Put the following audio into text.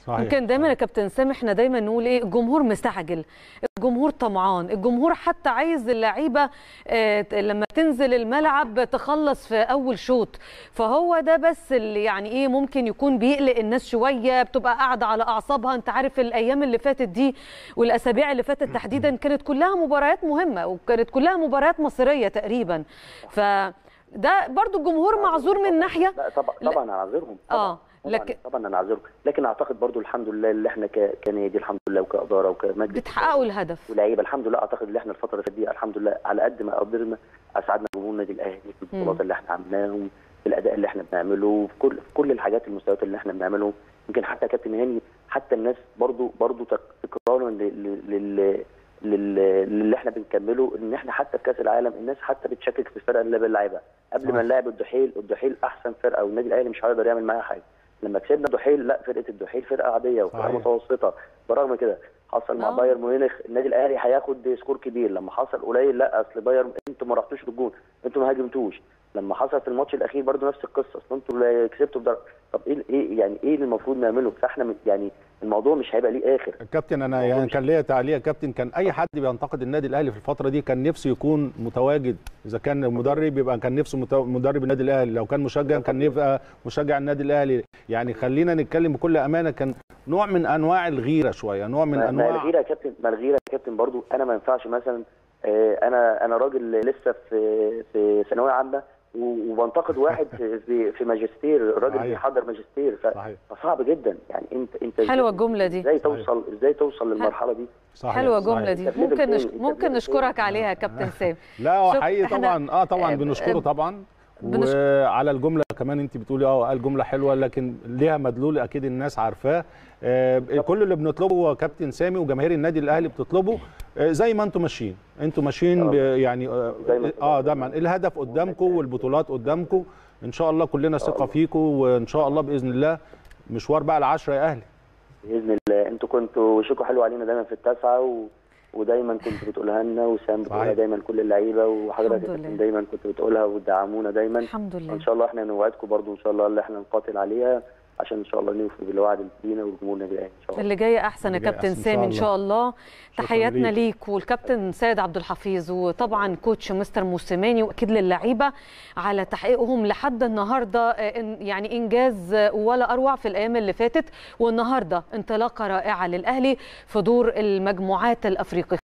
صحيح. يمكن دايما يا كابتن سامي احنا دايما نقول ايه الجمهور مستعجل الجمهور طمعان الجمهور حتى عايز اللعيبه آه، لما تنزل الملعب تخلص في اول شوط فهو ده بس اللي يعني ايه ممكن يكون بيقلق الناس شويه بتبقى قاعده على اعصابها انت عارف الايام اللي فاتت دي والاسابيع اللي فاتت تحديدا كانت كلها مباريات مهمه وكانت كلها مباريات مصيريه تقريبا ف ده برضو الجمهور معذور من ناحيه لا طبعا لا. طبعا انا عذرهم اه طبعا لكن طبعا انا عذرهم لكن اعتقد برضو الحمد لله اللي احنا ك- كنادي الحمد لله وكاداره وكمجلس بتحققوا الهدف ولاعيبه الحمد لله اعتقد ان احنا الفتره اللي فاتت دي الحمد لله على قد ما قدرنا اسعدنا جمهور النادي الاهلي في البطولات مم. اللي احنا عملناهم في الاداء اللي احنا بنعمله في كل في كل الحاجات المستويات اللي احنا بنعمله يمكن حتى يا كابتن هاني حتى الناس برضو برضو تك- تكرارا لل- لل لل- للي احنا بنكمله ان احنا حتى في كاس العالم الناس حتى بتشكك في الفرقه اللي بنلعبها قبل صحيح. ما نلاعب الدحيل الدحيل احسن فرقه والنادي الاهلي مش هيقدر يعمل معاها حاجه لما كسبنا الدحيل لا فرقه الدحيل فرقه عاديه وفرقه صحيح. متوسطه برغم كده حصل مع آه. بايرن ميونخ النادي الاهلي هياخد سكور كبير لما حصل قليل لا اصل بايرن انتوا ما رحتوش للجون انتوا ما هاجمتوش لما حصل في الماتش الاخير برضو نفس القصه اصل انتوا اللي كسبتوا بدرجه طب ايه ايه يعني ايه اللي المفروض نعمله فاحنا من- يعني الموضوع مش هيبقى ليه اخر كابتن انا الموضوع يعني مش- كان ليا تعليق يا كابتن كان اي حد بينتقد النادي الاهلي في الفتره دي كان نفسه يكون متواجد اذا كان مدرب يبقى كان نفسه مت- مدرب النادي الاهلي لو كان مشجع كان يبقى مشجع النادي الاهلي يعني خلينا نتكلم بكل امانه كان نوع من انواع الغيره شويه نوع من ما ما انواع الغيره يا كابتن ما الغيره يا كابتن برضو انا ما ينفعش مثلا آه، انا انا راجل لسه في في ثانويه عامه و- وبنتقد واحد في في- في ماجستير راجل صحيح. بيحضر ماجستير ف- صحيح فصعب جدا يعني انت انت حلوه الجمله دي ازاي توصل ازاي توصل للمرحله دي صحيح حلوه الجمله صحيح. دي أنت في ليفل ممكن نش... تاني، أنت في ممكن ليفل نشكرك تاني. عليها يا كابتن سامي لا هو شوف، حقيقي إحنا- طبعا اه طبعا آه، بنشكره آه، طبعا بنش- وعلى الجمله كمان انت بتقولي اه قال جمله حلوه لكن ليها مدلول اكيد الناس عارفاه آه كل اللي بنطلبه هو كابتن سامي وجماهير النادي الاهلي بتطلبه آه زي ما انتم ماشيين انتم ماشيين ب- يعني اه دايماً. اه دايما الهدف قدامكم والبطولات قدامكم ان شاء الله كلنا ثقه فيكم وان شاء الله باذن الله مشوار بقى العشره يا اهلي باذن الله انتوا كنتوا وشكوا حلو علينا دايما في التاسعه و... ودايما كنت بتقولها لنا وسام بتقولها صحيح. دايما كل اللعيبه وحضرتك الحمد يا لله. كابتن دايما كنت بتقولها وتدعمونا دايما الحمد لله ان شاء الله احنا نوعدكم برضو ان شاء الله اللي احنا نقاتل عليها عشان ان شاء الله نوفي بالوعد اللي لينا والجمهور النادي الاهلي ان شاء الله اللي جاي احسن يا اللي جاي كابتن أحسن إن شاء سامي ان الله. شاء الله شكراً تحياتنا ليك. ليك والكابتن سيد عبد الحفيظ وطبعا كوتش مستر موسيماني واكيد للعيبه على تحقيقهم لحد النهارده آه، إن- يعني انجاز آه، ولا اروع في الايام اللي فاتت والنهارده انطلاقه رائعه للاهلي في دور المجموعات الافريقيه